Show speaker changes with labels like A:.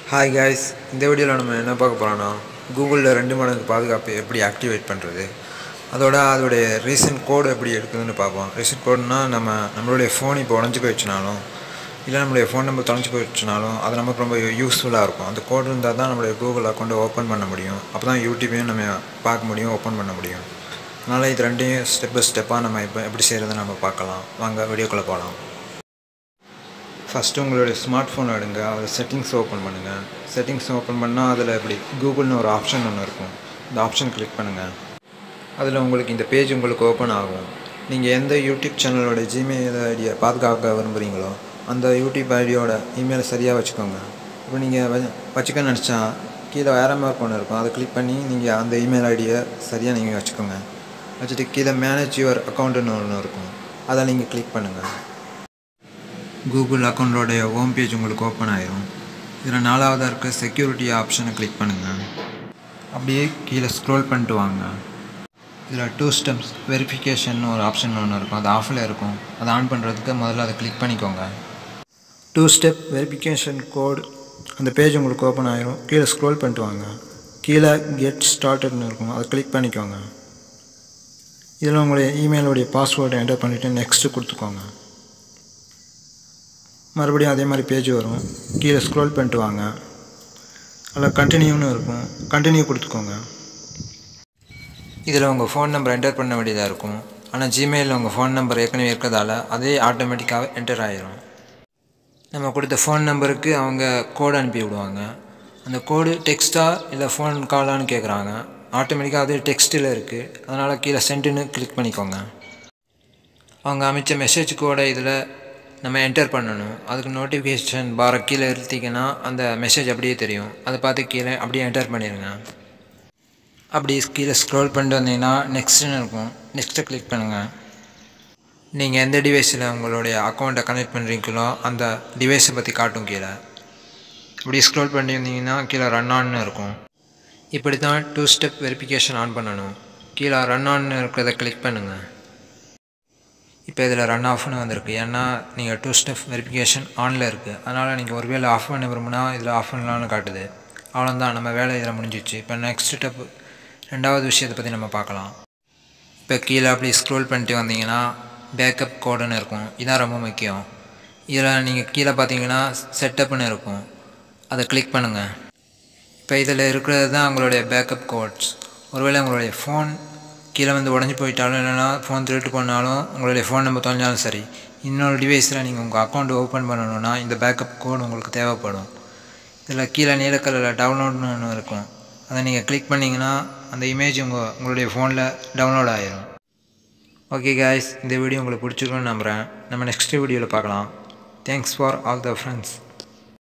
A: hi guys இந்த வீடியோவில் நம்ம என்ன பார்க்க போகிறோன்னா கூகுளில் ரெண்டு மடங்கு பாதுகாப்பு எப்படி ஆக்டிவேட் பண்ணுறது அதோட அதோடைய ரீசன்ட் கோடு எப்படி எடுக்குதுன்னு பார்ப்போம் ரீசன்ட் கோடுனா நம்ம நம்மளுடைய ஃபோன் இப்போ உடஞ்சி போயிடுச்சுனாலும் இல்லை நம்மளுடைய ஃபோன் நம்பர் தொலைஞ்சு போயிடுச்சுனாலும் அது நமக்கு ரொம்ப யூஸ்ஃபுல்லாக இருக்கும் அந்த கோடு இருந்தால் தான் நம்மளுடைய கூகுள் அக்கௌண்ட்டை ஓப்பன் பண்ண முடியும் அப்போ தான் யூடியூப்பையும் நம்ம பார்க்க முடியும் ஓப்பன் பண்ண முடியும் அதனால் இது ரெண்டையும் ஸ்டெப் பை ஸ்டெப்பாக நம்ம இப்போ எப்படி செய்கிறத நம்ம பார்க்கலாம் வாங்க வீடியோக்குள்ளே போகலாம் ஃபஸ்ட்டு உங்களுடைய ஸ்மார்ட் ஃபோன் எடுங்க அதில் செட்டிங்ஸ் ஓப்பன் பண்ணுங்கள் செட்டிங்ஸ் ஓப்பன் பண்ணால் அதில் இப்படி கூகுள்னு ஒரு ஆப்ஷன் ஒன்று இருக்கும் இந்த ஆப்ஷன் கிளிக் பண்ணுங்கள் அதில் உங்களுக்கு இந்த பேஜ் உங்களுக்கு ஓப்பன் ஆகும் நீங்கள் எந்த யூடியூப் சேனலோட ஜிமெயில் ஐடியை பாதுகாக்க விரும்புகிறீங்களோ அந்த யூடியூப் ஐடியோட இமெயிலை சரியாக வச்சுக்கோங்க இப்போ நீங்கள் வ வச்சுக்க நினச்சா கீழே வேறு மார்க் ஒன்று இருக்கும் அதை கிளிக் பண்ணி நீங்கள் அந்த இமெயில் ஐடியை சரியாக நீங்கள் வச்சுக்கோங்க வச்சுட்டு கீழே மேனேஜ் யுவர் அக்கௌண்ட்டுன்னு ஒன்று இருக்கும் அதை நீங்கள் கிளிக் பண்ணுங்கள் கூகுள் அக்கௌண்ட்டோடைய ஹோம் பேஜ் உங்களுக்கு ஓப்பன் ஆயிரும் இதில் நாலாவதாக இருக்க செக்யூரிட்டி ஆப்ஷனை கிளிக் பண்ணுங்கள் அப்படியே கீழே ஸ்க்ரோல் பண்ணிட்டு வாங்க இதில் டூ ஸ்டெப்ஸ் வெரிஃபிகேஷன் ஒரு ஆப்ஷன் ஒன்று இருக்கும் அது ஆஃபில் இருக்கும் அதை ஆன் பண்ணுறதுக்கு முதல்ல அதை கிளிக் பண்ணிக்கோங்க டூ ஸ்டெப் வெரிஃபிகேஷன் கோட் அந்த பேஜ் உங்களுக்கு ஓப்பன் ஆயிரும் கீழே ஸ்க்ரோல் பண்ணிட்டு வாங்க கீழே கெட் ஸ்டார்டட்னு இருக்கும் அதை கிளிக் பண்ணிக்கோங்க இதில் உங்களுடைய இமெயிலுடைய பாஸ்வேர்டை என்டர் பண்ணிவிட்டு நெக்ஸ்ட்டு கொடுத்துக்கோங்க மறுபடியும் அதே மாதிரி பேஜ் வரும் கீழே ஸ்க்ரோல் பண்ணிட்டு வாங்க அதில் கண்டினியூன்னு இருக்கும் கண்டினியூ கொடுத்துக்கோங்க இதில் உங்கள் ஃபோன் நம்பர் என்டர் பண்ண வேண்டியதாக இருக்கும் ஆனால் ஜிமெயிலில் உங்கள் ஃபோன் நம்பர் ஏற்கனவே இருக்கிறதால அதே ஆட்டோமேட்டிக்காக என்டர் ஆகிரும் நம்ம கொடுத்த ஃபோன் நம்பருக்கு அவங்க கோடு அனுப்பி விடுவாங்க அந்த கோடு டெக்ஸ்ட்டாக இல்லை ஃபோன் காலான்னு கேட்குறாங்க ஆட்டோமேட்டிக்காக அது டெக்ஸ்ட்டில் இருக்குது அதனால் கீழே சென்ட்டுன்னு கிளிக் பண்ணிக்கோங்க அவங்க அமைச்ச மெசேஜ் கோடை இதில் நம்ம என்டர் பண்ணணும் அதுக்கு நோட்டிஃபிகேஷன் பாரை கீழே இருத்திங்கன்னா அந்த மெசேஜ் அப்படியே தெரியும் அதை பார்த்து கீழே அப்படியே என்டர் பண்ணிடுங்க அப்படி கீழே ஸ்க்ரோல் பண்ணிட்டு வந்தீங்கன்னா நெக்ஸ்ட்டுன்னு இருக்கும் நெக்ஸ்ட்டை கிளிக் பண்ணுங்கள் நீங்கள் எந்த டிவைஸில் உங்களுடைய அக்கௌண்ட்டை கனெக்ட் பண்ணுறீங்களோ அந்த டிவைஸை பற்றி காட்டும் கீழே இப்படி ஸ்க்ரோல் பண்ணியிருந்தீங்கன்னா கீழே ரன் ஆன்னு இருக்கும் இப்படி தான் டூ ஸ்டெப் வெரிஃபிகேஷன் ஆன் பண்ணணும் கீழே ரன் ஆன்னு இருக்கிறத கிளிக் பண்ணுங்கள் இப்போ இதில் ரன் ஆஃப்னு வந்திருக்கு ஏன்னா நீங்கள் டூ ஸ்டெப் வெரிஃபிகேஷன் ஆனில் இருக்குது அதனால் நீங்கள் ஒரு வேளை ஆஃப் பண்ண விரும்புனா இதில் ஆஃப் பண்ணலான்னு காட்டுது அவ்வளோதான் நம்ம வேலை இதில் முடிஞ்சிச்சு இப்போ நெக்ஸ்ட் ஸ்டெப் ரெண்டாவது விஷயத்தை பற்றி நம்ம பார்க்கலாம் இப்போ கீழே அப்படி ஸ்க்ரோல் பண்ணிட்டு வந்தீங்கன்னா பேக்கப் கோடுன்னு இருக்கும் இதான் ரொம்ப முக்கியம் இதில் நீங்கள் கீழே பார்த்தீங்கன்னா செட்டப்னு இருக்கும் அதை கிளிக் பண்ணுங்கள் இப்போ இதில் இருக்கிறது தான் உங்களுடைய பேக்கப் கோட்ஸ் ஒருவேளை உங்களுடைய ஃபோன் கீழே வந்து உடஞ்சி போயிட்டாலும் இல்லைனா ஃபோன் திருட்டு பண்ணாலும் உங்களுடைய ஃபோன் நம்பர் தொலைஞ்சாலும் சரி இன்னொரு டிவைஸில் நீங்கள் உங்கள் அக்கௌண்ட் ஓப்பன் பண்ணணுன்னா இந்த பேக்கப் கோடு உங்களுக்கு தேவைப்படும் இதில் கீழே நீலக்கல்லில் டவுன்லோட்னு ஒன்று இருக்கும் அதை நீங்கள் கிளிக் பண்ணிங்கன்னா அந்த இமேஜ் உங்கள் உங்களுடைய ஃபோனில் டவுன்லோட் ஆகிரும் ஓகே காய்ஸ் இந்த வீடியோ உங்களுக்கு பிடிச்சிருக்குன்னு நம்புகிறேன் நம்ம நெக்ஸ்ட் வீடியோவில் பார்க்கலாம் thanks for all the friends